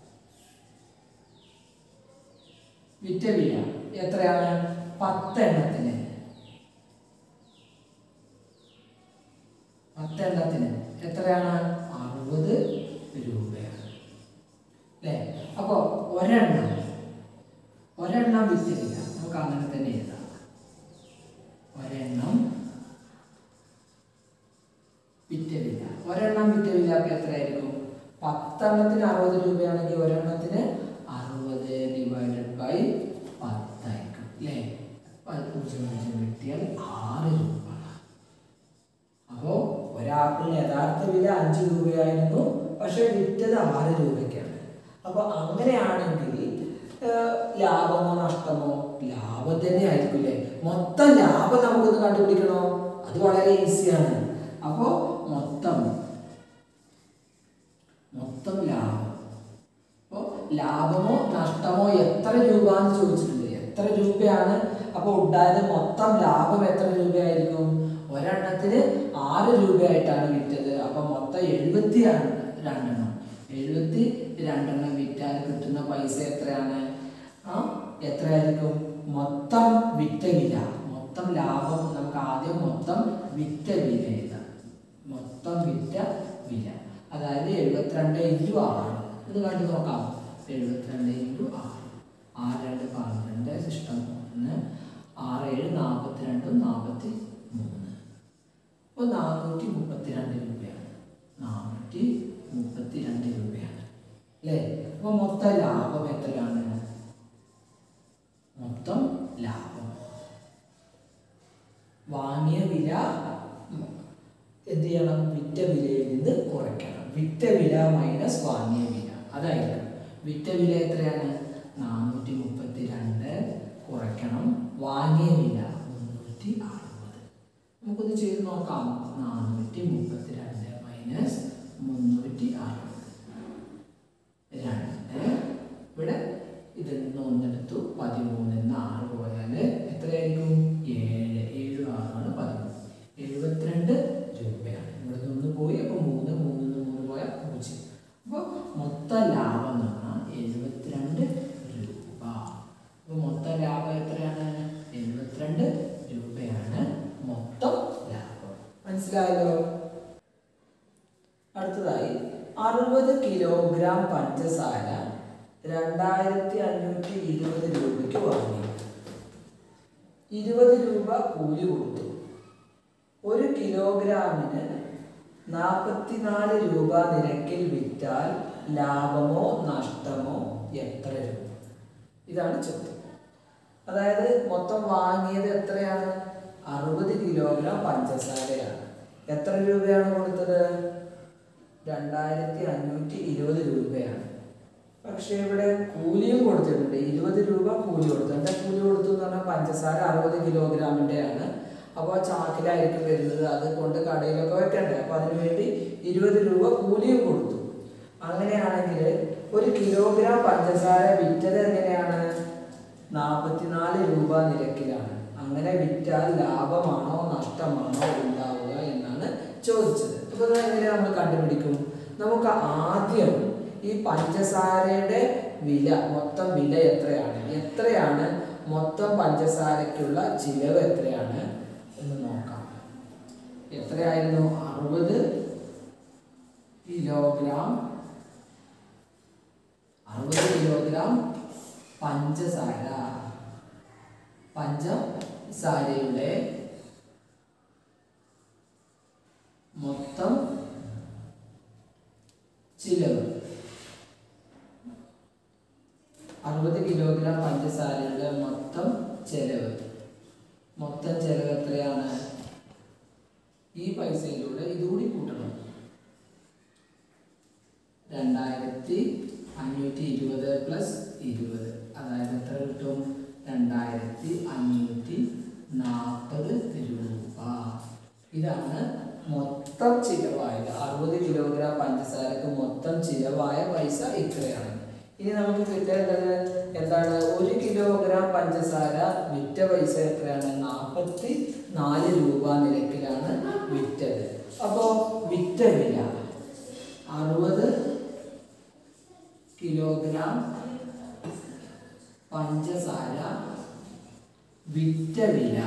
വിറ്റ വില എത്രയാണ് പത്തെണ്ണത്തിന് പത്തെണ്ണത്തിന് എത്രയാണ് അറുപത് രൂപയാണ് അല്ലേ അപ്പോൾ ഒരെണ്ണം ഒരെണ്ണം വിറ്റില്ല നമുക്ക് അങ്ങനെ തന്നെ എഴുതാം ഒരെണ്ണം വിറ്റവില്ല ഒരെണ്ണം വിറ്റവില്ല അപ്പോൾ എത്രയായിരിക്കും പത്തെണ്ണത്തിന് അറുപത് രൂപയാണെങ്കിൽ ഒരെണ്ണത്തിന് അറുപത് ഡിവൈഡഡ് ബൈ പത്തായിരിക്കും അല്ലേ പ- പൂജ്യം പൂജ്യം കിട്ടിയാൽ ആറ് രൂപ അപ്പോൾ ഒരാപ്പിളിന് യഥാർത്ഥ വില അഞ്ച് രൂപയായിരുന്നു പക്ഷെ വിറ്റത് ആറ് രൂപയ്ക്കാണ് അപ്പോൾ അങ്ങനെയാണെങ്കിൽ ഏഹ്, ലാഭമോ നഷ്ടമോ ലാഭം തന്നെ ആയിരിക്കും അല്ലേ മൊത്തം ലാഭം നമുക്കൊന്ന് കണ്ടുപിടിക്കണോ അത് വളരെ ഈസിയാണ് അപ്പോൾ മൊത്തം മൊത്തം ലാഭം അപ്പോൾ ലാഭമോ നഷ്ടമോ എത്ര രൂപ എന്ന് ചോദിച്ചിട്ടുണ്ട് എത്ര രൂപയാണ് അപ്പോൾ ഉണ്ടായത് മൊത്തം ലാഭം എത്ര രൂപയായിരിക്കും ഒരെണ്ണത്തിന് ആറ് രൂപയായിട്ടാണ് വിറ്റത് അപ്പോൾ മൊത്തം എഴുപത്തി രണ്ട് രണ്ടെണ്ണം എഴുപത്തി രണ്ടെണ്ണം വിറ്റാൽ കിട്ടുന്ന പൈസ എത്രയാണ് ആ എത്രയായിരിക്കും മൊത്തം വിറ്റ വില മൊത്തം ലാഭം നമുക്ക് ആദ്യം മൊത്തം വിറ്റ വില എഴുതാം മൊത്തം വിറ്റ വില അതായത് എഴുപത്തിരണ്ട് ഇൻറ്റു ആറ് ഇത് കണ്ടു നോക്കാം എഴുപത്തിരണ്ട് ഇൻറ്റു ആറ് ആറ് രണ്ട് പന്ത്രണ്ട് ഇഷ്ടം ഒന്ന് ആറ് ഏഴ് നാൽപ്പത്തിരണ്ടും നാൽപ്പത്തി മൂന്ന് അപ്പോൾ നാനൂറ്റി മുപ്പത്തിരണ്ട് രൂപയാണ് നാനൂറ്റി മുപ്പത്തിരണ്ട് രൂപയാണ് അല്ലേ അപ്പോൾ മൊത്തം ലാഭം എത്രയാണ് മൊത്തം ലാഭം വാങ്ങിയ വില എന്ത് ചെയ്യണം വിറ്റ വിലയിൽ നിന്ന് കുറയ്ക്കണം വിറ്റ വില മൈനസ് വാങ്ങിയ വില അതായിരിക്കും വിറ്റ വില എത്രയാണ് നാനൂറ്റി മുപ്പത്തി രണ്ട് കുറയ്ക്കണം വാങ്ങിയ വില മുന്നൂറ്റി അറുപത് നമുക്കൊന്ന് ചെയ്ത് നോക്കാം നാനൂറ്റി മുപ്പത്തി രണ്ട് മൈനസ് മുന്നൂറ്റി അറുപത് രണ്ട് ഇവിടെ ഇതിൽ നിന്ന് ഒന്നെടുത്തു പതിമൂന്നിൽ നിന്ന് ആറ് പോയാൽ എത്രയായിരിക്കും ഏഴ് ഏഴ് ആറാണ് പതിമൂന്ന് എഴുപത്തിരണ്ട് രൂപയാണ് ഇവിടെ നിന്ന് പോയി അപ്പോൾ മൂന്ന് മൂന്നിൽ നിന്ന് മൂന്ന് പോയാൽ പൂജ്യം അപ്പോൾ മൊത്തം ലാഭം എന്ന് പറഞ്ഞാൽ എഴുപത്തിരണ്ട് രൂപ അപ്പോൾ മൊത്തം ലാഭം എത്രയാണ് എഴുപത്തിരണ്ട് രൂപയാണ് മൊത്തം ലാഭം മനസ്സിലായല്ലോ അടുത്തതായി അറുപത് കിലോഗ്രാം പഞ്ചസാര രണ്ടായിരത്തി അഞ്ഞൂറ്റി ഇരുപത് രൂപയ്ക്ക് വാങ്ങി ഇരുപത് രൂപ കൂലി കൊടുത്തു ഒരു കിലോഗ്രാമിന് നാൽപ്പത്തിനാല് രൂപ നിരക്കിൽ വിറ്റാൽ ലാഭമോ നഷ്ടമോ എത്ര രൂപ ഇതാണ് ചോദ്യം അതായത് മൊത്തം വാങ്ങിയത് എത്രയാണ് അറുപത് കിലോഗ്രാം പഞ്ചസാരയാണ് എത്ര രൂപയാണ് കൊടുത്തത് രണ്ടായിരത്തി അഞ്ഞൂറ്റി ഇരുപത് രൂപയാണ് പക്ഷേ ഇവിടെ കൂലിയും കൊടുത്തിട്ടുണ്ട് ഇരുപത് രൂപ കൂലി കൊടുത്തു എന്താ കൂലി കൊടുത്തു എന്ന് പറഞ്ഞാൽ പഞ്ചസാര അറുപത് കിലോഗ്രാമിൻ്റെ ആണ് അപ്പോൾ ചാക്കിലായിരിക്കും വരുന്നത് അത് കൊണ്ട് കടയിലൊക്കെ വെക്കണ്ടേ അപ്പോൾ അതിനുവേണ്ടി ഇരുപത് രൂപ കൂലിയും കൊടുത്തു അങ്ങനെയാണെങ്കിൽ ഒരു കിലോഗ്രാം പഞ്ചസാര വിറ്റത് എങ്ങനെയാണ് നാൽപ്പത്തിനാല് രൂപ നിരക്കിലാണ് അങ്ങനെ വിറ്റാൽ ലാഭമാണോ നഷ്ടമാണോ ഉണ്ടാവുക എന്നാണ് ചോദിച്ചത് അപ്പോൾ ഇത് എങ്ങനെ നമ്മൾ കണ്ടുപിടിക്കും നമുക്ക് ആദ്യം ഈ പഞ്ചസാരയുടെ വില മൊത്തം വില എത്രയാണ് എത്രയാണ് മൊത്തം പഞ്ചസാരയ്ക്കുള്ള ചിലവ് എത്രയാണ് എന്ന് നോക്കാം എത്രയായിരുന്നു അറുപത് കിലോഗ്രാം അറുപത് കിലോഗ്രാം പഞ്ചസാര പഞ്ചസാരയുടെ മൊത്തം ചിലവ് അറുപത് കിലോഗ്രാം പഞ്ചസാരയുടെ മൊത്തം ചെലവ് മൊത്തം ചെലവ് എത്രയാണ് ഈ പൈസയിലൂടെ ഇതുകൂടി കൂട്ടണം രണ്ടായിരത്തി അഞ്ഞൂറ്റി ഇരുപത് പ്ലസ് ഇരുപത് അതായത് എത്ര കിട്ടും രണ്ടായിരത്തി അഞ്ഞൂറ്റി നാൽപ്പത് രൂപ ഇതാണ് മൊത്തം ചിലവായത് അറുപത് കിലോഗ്രാം പഞ്ചസാരക്ക് മൊത്തം ചിലവായ പൈസ ഇത്രയാണ് ഇനി നമുക്ക് കിട്ടേണ്ടത് എന്താണ് ഒരു കിലോഗ്രാം പഞ്ചസാര വിറ്റ പൈസ എത്രയാണ് നാൽപ്പത്തി നാല് രൂപ നിരക്കിലാണ് വിറ്റത് അപ്പോൾ വിറ്റ വില അറുപത് കിലോഗ്രാം പഞ്ചസാര വിറ്റ വില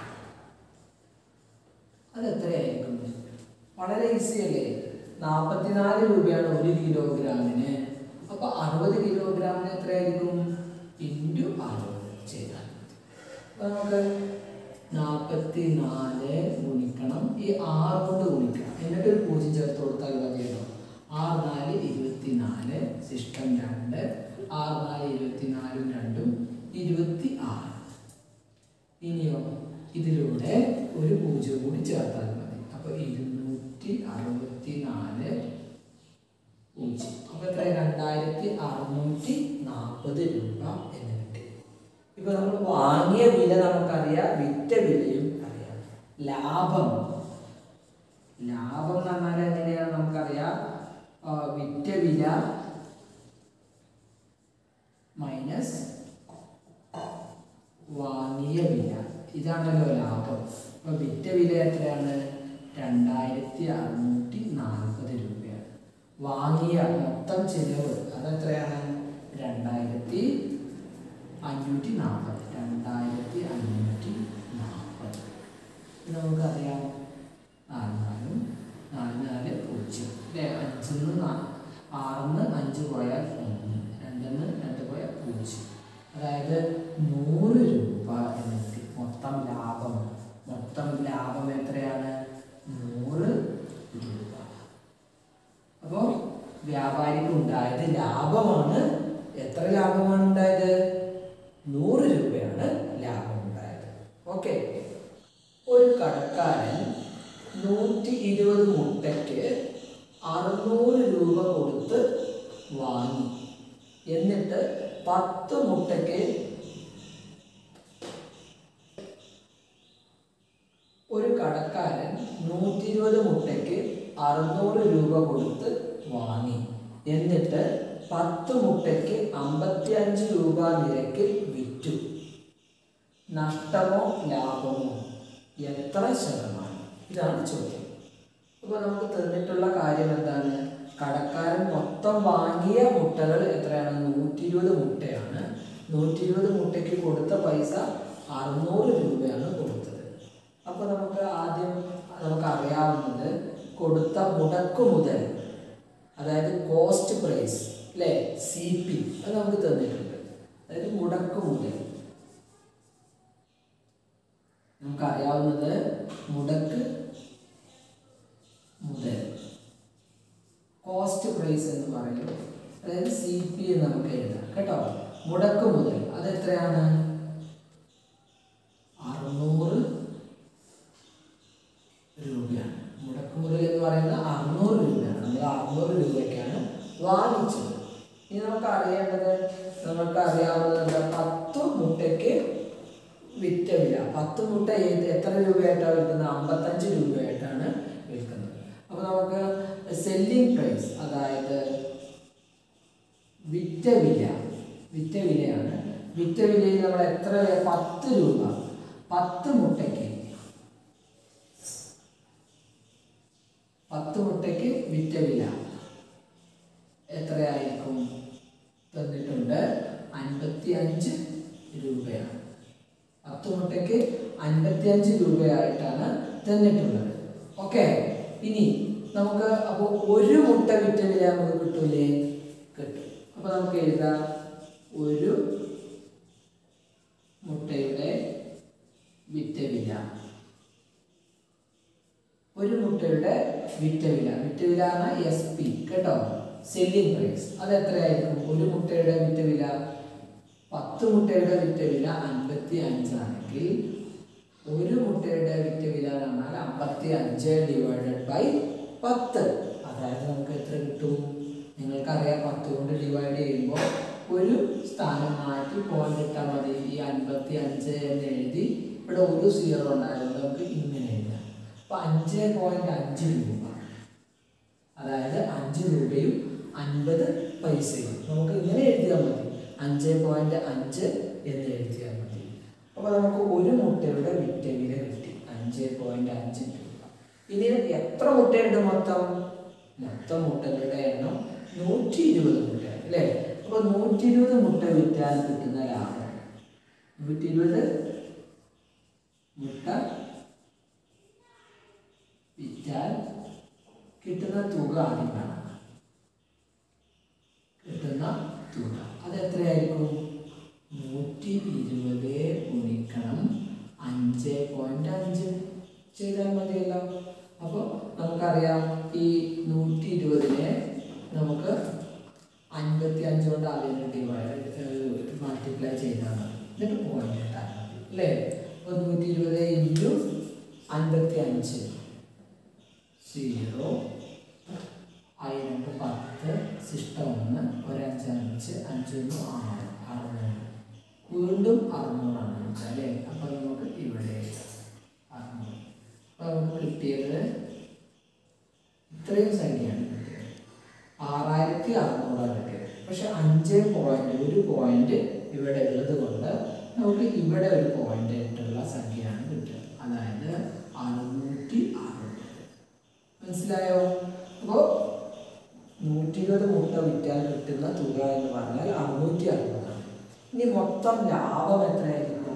അത് എത്രയായിരിക്കും വളരെ ഈസി അല്ലേ നാൽപ്പത്തിനാല് രൂപയാണ് ഒരു കിലോഗ്രാമിന് അപ്പൊ അറുപത് കിലോഗ്രാമിന് എത്രയായിരിക്കും ഇൻറ്റു അറുപത് ചെയ്താൽ മതി അപ്പൊ നമുക്ക് നാൽപ്പത്തി നാല് ഗുണിക്കണം ഈ ആറ് കൊണ്ട് ഗുണിക്കണം എന്നിട്ട് ഒരു പൂജ്യം ചേർത്ത് കൊടുത്താൽ മതിയല്ലോ ആറ് നാല് ഇരുപത്തിനാല് സിസ്റ്റം രണ്ട് ആറ് നാല് ഇരുപത്തിനാലും രണ്ടും ഇരുപത്തി ആറ് ഇനിയോ ഇതിലൂടെ ഒരു പൂജ്യം കൂടി ചേർത്താൽ മതി അപ്പൊ ഇരുന്നൂറ്റി അറുപത്തി നാല് പൂജ്യം അപ്പൊ എത്ര രണ്ടായിരത്തി അറുന്നൂറ്റി നാൽപ്പത് രൂപ എന്ന് കിട്ടി ഇപ്പൊ നമ്മൾ വാങ്ങിയ വില നമുക്കറിയാം വിറ്റ വിലയും അറിയാം ലാഭം ലാഭം എന്ന് പറഞ്ഞാൽ എങ്ങനെയാണ് നമുക്കറിയാം ആ, വിറ്റ വില മൈനസ് വാങ്ങിയ വില ഇതാണല്ലോ ലാഭം അപ്പൊ വിറ്റ വില എത്രയാണ് രണ്ടായിരത്തി അറുന്നൂറ്റി നാൽപ്പത് രൂപയാണ് വാങ്ങിയ മൊത്തം ചെലവ് അതെത്രയാണ് രണ്ടായിരത്തി അഞ്ഞൂറ്റി നാൽപ്പത് രണ്ടായിരത്തി അഞ്ഞൂറ്റി നാൽപ്പത് ഇത് നമുക്കറിയാം നാല് നാലും നാല് നാല് പൂജ്യം അല്ലേ അഞ്ചിന്ന് നാ- ആറിന്ന് അഞ്ച് പോയാൽ ഒന്ന് രണ്ടിന്ന് രണ്ട് പോയാൽ പൂജ്യം അതായത് നൂറ് രൂപ എന്ന് കിട്ടി മൊത്തം ലാഭം മൊത്തം ലാഭം എത്രയാണ് നൂറ് രൂപ അപ്പോൾ വ്യാപാരിക്ക് ഉണ്ടായത് ലാഭമാണ് എത്ര ലാഭമാണ് ഉണ്ടായത് നൂറ് രൂപയാണ് ലാഭം ഉണ്ടായത് ഓക്കെ ഒരു കടക്കാരൻ നൂറ്റി ഇരുപത് മുട്ടയ്ക്ക് അറുന്നൂറ് രൂപ കൊടുത്ത് വാങ്ങി എന്നിട്ട് പത്ത് മുട്ടയ്ക്ക് ഒരു കടക്കാരൻ നൂറ്റി ഇരുപത് മുട്ടയ്ക്ക് അറുന്നൂറ് രൂപ കൊടുത്ത് വാങ്ങി എന്നിട്ട് പത്ത് മുട്ടയ്ക്ക് അമ്പത്തി അഞ്ച് രൂപ നിരക്കിൽ വിറ്റു നഷ്ടമോ ലാഭമോ എത്ര ശതമാനം ഇതാണ് ചോദ്യം അപ്പോൾ നമുക്ക് തന്നിട്ടുള്ള കാര്യം എന്താണ് കടക്കാരൻ മൊത്തം വാങ്ങിയ മുട്ടകൾ എത്രയാണ് നൂറ്റി ഇരുപത് മുട്ടയാണ് നൂറ്റി ഇരുപത് മുട്ടയ്ക്ക് കൊടുത്ത പൈസ അറുന്നൂറ് രൂപയാണ് കൊടുത്തത് അപ്പോൾ നമുക്ക് ആദ്യം നമുക്ക് അറിയാവുന്നത് കൊടുത്ത മുടക്കു മുതൽ അതായത് കോസ്റ്റ് പ്രൈസ് അല്ലേ സി പി അത് നമുക്ക് തന്നിട്ടുണ്ട് അതായത് മുടക്കു മുതൽ നമുക്കറിയാവുന്നത് മുടക്ക് മുതൽ കോസ്റ്റ് പ്രൈസ് എന്ന് പറയും അതായത് സി പി എന്ന് നമുക്ക് എഴുതാം കേട്ടോ മുടക്ക് മുതൽ അത് എത്രയാണ് അറുന്നൂറ് രൂപയാണ് മുടക്ക് മുതൽ എന്ന് പറയുന്നത് അറുന്നൂറ് രൂപയാണ് നമ്മൾ അറുന്നൂറ് രൂപയ്ക്കാണ് വാങ്ങിച്ചത് ഇനി നമുക്കറിയാം വിറ്റ വില പത്ത് മുട്ട ഏത് എത്ര രൂപയായിട്ടാണ് വിൽക്കുന്നത് അമ്പത്തഞ്ച് രൂപയായിട്ടാണ് വിൽക്കുന്നത് അപ്പോൾ നമുക്ക് സെല്ലിംഗ് പ്രൈസ് അതായത് വിറ്റ വില വിറ്റ വിലയാണ് വിറ്റ വിലയിൽ നമ്മൾ എത്ര പത്ത് രൂപ പത്ത് മുട്ടയ്ക്ക് പത്ത് മുട്ടയ്ക്ക് വിറ്റ വില എത്രയായിരിക്കും തന്നിട്ടുണ്ട് അൻപത്തി അഞ്ച് രൂപയാണ് പത്ത് മുട്ടയ്ക്ക് അൻപത്തി അഞ്ച് രൂപയായിട്ടാണ് തന്നിട്ടുള്ളത് ഓക്കെ ഇനി നമുക്ക് അപ്പോൾ ഒരു മുട്ട വിറ്റ വില നമുക്ക് കിട്ടൂലേ കിട്ടും അപ്പോൾ നമുക്ക് എഴുതാം ഒരു മുട്ടയുടെ വിറ്റ വില ഒരു മുട്ടയുടെ വിറ്റ വില വിറ്റ വില ആണ് എസ് പി കേട്ടോ സെല്ലിംഗ് പ്രൈസ് അത് എത്രയായിരിക്കും ഒരു മുട്ടയുടെ വിറ്റ വില പത്ത് മുട്ടയുടെ വിറ്റ വില അൻപത്തി അഞ്ചാണെങ്കിൽ ഒരു മുട്ടയുടെ വിറ്റ വില എന്ന് പറഞ്ഞാൽ അമ്പത്തി അഞ്ച് ഡിവൈഡഡ് ബൈ പത്ത് അതായത് നമുക്ക് എത്ര കിട്ടും നിങ്ങൾക്കറിയാം പത്ത് കൊണ്ട് ഡിവൈഡ് ചെയ്യുമ്പോൾ ഒരു സ്ഥാനം മാറ്റി പോയിന്റ് ഇട്ടാൽ മതി ഈ അൻപത്തി അഞ്ച് എന്ന് എഴുതി ഇവിടെ ഒരു സീറോ ഉണ്ടായിരുന്നു നമുക്ക് ഇങ്ങനെ എഴുതാം അപ്പൊ അഞ്ച് പോയിന്റ് അഞ്ച് രൂപ അതായത് അഞ്ച് രൂപയും അൻപത് പൈസയും നമുക്ക് ഇങ്ങനെ എഴുതിയാൽ മതി അഞ്ച് പോയിന്റ് അഞ്ച് എന്ന് എഴുതിയാൽ മതി അപ്പോൾ നമുക്ക് ഒരു മുട്ടയുടെ വിറ്റ വില കിട്ടി അഞ്ച് പോയിന്റ് അഞ്ച് രൂപ ഇനി എത്ര മുട്ടയുണ്ട് മൊത്തം മൊത്തം മുട്ടകളുടെ എണ്ണം നൂറ്റി ഇരുപത് മുട്ടയാണ് അല്ലേ അപ്പോൾ നൂറ്റി ഇരുപത് മുട്ട വിറ്റാൽ കിട്ടുന്ന ലാഭം നൂറ്റി ഇരുപത് മുട്ട വിറ്റാൽ കിട്ടുന്ന തുക ആദ്യം കാണാം കിട്ടുന്ന തുക അത് എത്രയായിരിക്കും നൂറ്റി ഇരുപത് ഗുണിക്കണം അഞ്ച് പോയിന്റ് അഞ്ച് ചെയ്താൽ മതിയല്ലോ അപ്പോൾ നമുക്കറിയാം ഈ നൂറ്റി ഇരുപതിനെ നമുക്ക് അൻപത്തി അഞ്ച് കൊണ്ട് ആദ്യം ഡിവൈഡ് മൾട്ടിപ്ലൈ ചെയ്താൽ മതി എന്നിട്ട് പോയിന്റ് ഇട്ടാൽ മതി അല്ലേ അപ്പോൾ നൂറ്റി ഇരുപത് ഇൻറ്റു അൻപത്തി അഞ്ച് സീറോ ആയിരണ്ട് പത്ത് സിസ്റ്റം ഒന്ന് ഒരഞ്ച് അഞ്ച് അഞ്ചൊന്ന് ആറ് അറുന്നൂറ് വീണ്ടും അറുന്നൂറാണ് കിട്ടുക അല്ലേ അപ്പോൾ നമുക്ക് ഇവിടെ അറുന്നൂറ് അപ്പോൾ നമുക്ക് കിട്ടിയത് ഇത്രയും സംഖ്യയാണ് കിട്ടിയത് ആറായിരത്തി അറുന്നൂറാണ് കിട്ടിയത് പക്ഷെ അഞ്ച് പോയിന്റ് ഒരു പോയിന്റ് ഇവിടെ ഉള്ളത് കൊണ്ട് നമുക്ക് ഇവിടെ ഒരു പോയിന്റ് ആയിട്ടുള്ള സംഖ്യയാണ് കിട്ടുക അതായത് അറുന്നൂറ്റി അറുപത് മനസ്സിലായോ അപ്പോൾ നൂറ്റി ഇരുപത് മുട്ട വിറ്റാൽ കിട്ടുന്ന തുക എന്ന് പറഞ്ഞാൽ അറുന്നൂറ്റി അറുപതാണ് ഇനി മൊത്തം ലാഭം എത്രയായിരിക്കും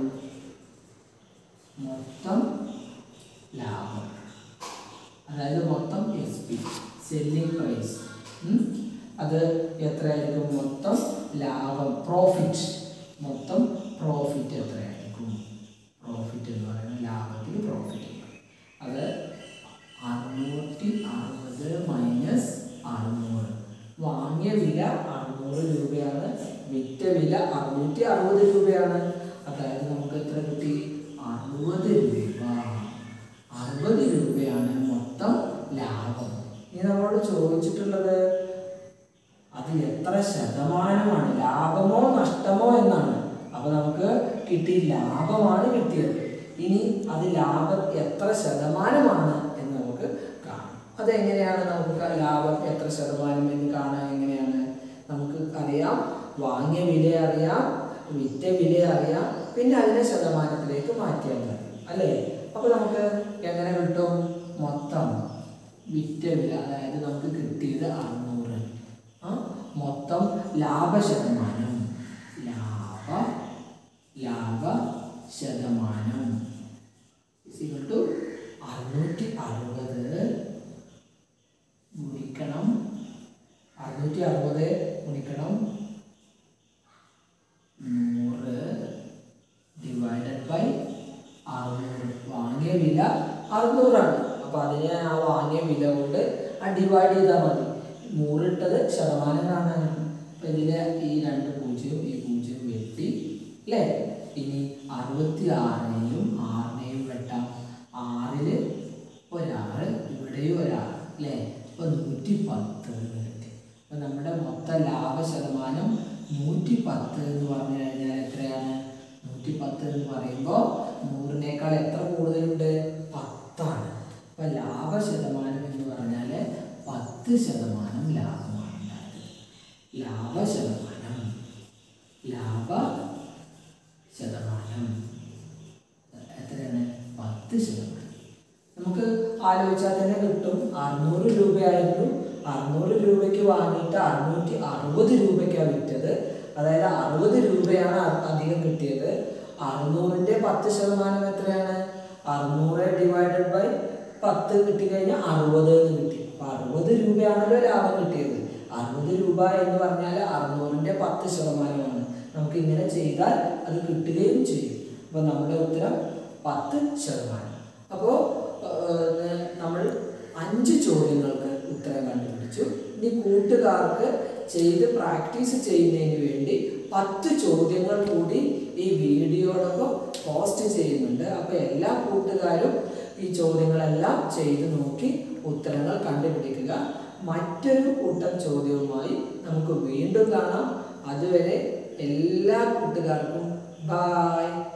മൊത്തം ലാഭം അതായത് മൊത്തം എസ് പി സെല്ലിംഗ് പ്രൈസ് അത് എത്രയായിരിക്കും മൊത്തം ലാഭം പ്രോഫിറ്റ് മൊത്തം പ്രോഫിറ്റ് എത്രയായിരിക്കും പ്രോഫിറ്റ് എന്ന് പറയുന്നത് ലാഭത്തിൽ പ്രോഫിറ്റ് അത് അറുന്നൂറ്റി അറുപത് മൈനസ് അറുന്നൂറ് വാങ്ങിയ വില അറുന്നൂറ് രൂപയാണ് വിറ്റ വില അറുന്നൂറ്റി അറുപത് രൂപയാണ് അതായത് നമുക്ക് എത്ര കിട്ടി അറുപത് രൂപ അറുപത് രൂപയാണ് മൊത്തം ലാഭം ഇനി നമ്മളോട് ചോദിച്ചിട്ടുള്ളത് അത് എത്ര ശതമാനമാണ് ലാഭമോ നഷ്ടമോ എന്നാണ് അപ്പൊ നമുക്ക് കിട്ടി ലാഭമാണ് കിട്ടിയത് ഇനി അത് ലാഭം എത്ര ശതമാനമാണ് എന്ന് നമുക്ക് കാണാം അതെങ്ങനെയാണ് നമുക്ക് ക- ലാഭം എത്ര ശതമാനം എന്ന് കാണാൻ എങ്ങനെയാണ് നമുക്ക് അറിയാം വാങ്ങിയ വില അറിയാം വിറ്റ വില അറിയാം പിന്നെ അതിനെ ശതമാനത്തിലേക്ക് മാറ്റിയാൽ മതി അല്ലേ അപ്പോൾ നമുക്ക് എങ്ങനെ കിട്ടും മൊത്തം വിറ്റ വില അതായത് നമുക്ക് കിട്ടിയത് അറുന്നൂറ് ആ മൊത്തം ലാഭ ശതമാനം ലാഭ ലാഭ ശതമാനം ടു അറുന്നൂറ്റി അറുപത് ഗുണിക്കണം അറുന്നൂറ്റി അറുപത് ഗുണിക്കണം നൂറ് ഡിവൈഡഡ് ബൈ അറുന്നൂറ് വാങ്ങിയ വില അറുന്നൂറാണ് അപ്പോൾ അതിനെ ആ വാങ്ങിയ വില കൊണ്ട് ആ ഡിവൈഡ് ചെയ്താൽ മതി നൂറിട്ടത് ശതമാനം കാണാനാണ് അപ്പോൾ ഇതിലെ ഈ രണ്ട് പൂജ്യവും ഈ പൂജ്യവും വെട്ടി അല്ലേ ഇനി അറുപത്തി ആറിനെയും ആറിനെയും വെട്ടാം ആറില് ഒരാറ് ഇവിടെയും ഒരാറ് അല്ലേ അപ്പോൾ നൂറ്റി പത്ത് എന്ന് കിട്ടി അപ്പോൾ നമ്മുടെ മൊത്തം ലാഭ ശതമാനം നൂറ്റി പത്ത് എന്ന് പറഞ്ഞു കഴിഞ്ഞാൽ എത്രയാണ് നൂറ്റി പത്ത് എന്ന് പറയുന്നത് പറയുമ്പോൾ നൂറിനേക്കാൾ എത്ര കൂടുതലുണ്ട് പത്താണ് അപ്പം ലാഭ ശതമാനം എന്ന് പറഞ്ഞാൽ പത്ത് ശതമാനം ലാഭമാണ് ഉണ്ടായത് ലാഭ ശതമാനം ലാഭ ശതമാനം എത്രയാണ് പത്ത് ശതമാനം നമുക്ക് ആലോചിച്ചാൽ തന്നെ കിട്ടും അറുന്നൂറ് രൂപയായിരുന്നു അറുന്നൂറ് രൂപയ്ക്ക് വാങ്ങിയിട്ട് അറുന്നൂറ്റി അറുപത് രൂപയ്ക്കാണ് വിറ്റത് അതായത് അറുപത് രൂപയാണ് അ- അധികം കിട്ടിയത് അറുന്നൂറിൻ്റെ പത്ത് ശതമാനം എത്രയാണ് അറുന്നൂറ് ഡിവൈഡഡ് ബൈ പത്ത് കിട്ടിക്കഴിഞ്ഞാൽ അറുപത് എന്ന് കിട്ടി അപ്പം അറുപത് രൂപയാണല്ലോ ലാഭം കിട്ടിയത് അറുപത് രൂപ എന്ന് പറഞ്ഞാൽ അറുന്നൂറിൻ്റെ പത്ത് ശതമാനമാണ് നമുക്ക് ഇങ്ങനെ ചെയ്താൽ അത് കിട്ടുകയും ചെയ്യും അപ്പോൾ നമ്മുടെ ഉത്തരം പത്ത് ശതമാനം അപ്പോൾ നമ്മൾ അഞ്ച് ചോദ്യങ്ങൾക്ക് ഉത്തരം കണ്ടുപിടിച്ചു ഇനി കൂട്ടുകാർക്ക് ചെയ്ത് പ്രാക്ടീസ് ചെയ്യുന്നതിന് വേണ്ടി പത്ത് ചോദ്യങ്ങൾ കൂടി ഈ വീഡിയോടൊപ്പം പോസ്റ്റ് ചെയ്യുന്നുണ്ട് അപ്പോൾ എല്ലാ കൂട്ടുകാരും ഈ ചോദ്യങ്ങളെല്ലാം ചെയ്ത് നോക്കി ഉത്തരങ്ങൾ കണ്ടുപിടിക്കുക മറ്റൊരു കൂട്ടം ചോദ്യവുമായി നമുക്ക് വീണ്ടും കാണാം അതുവരെ എല്ലാ കൂട്ടുകാർക്കും ബായ്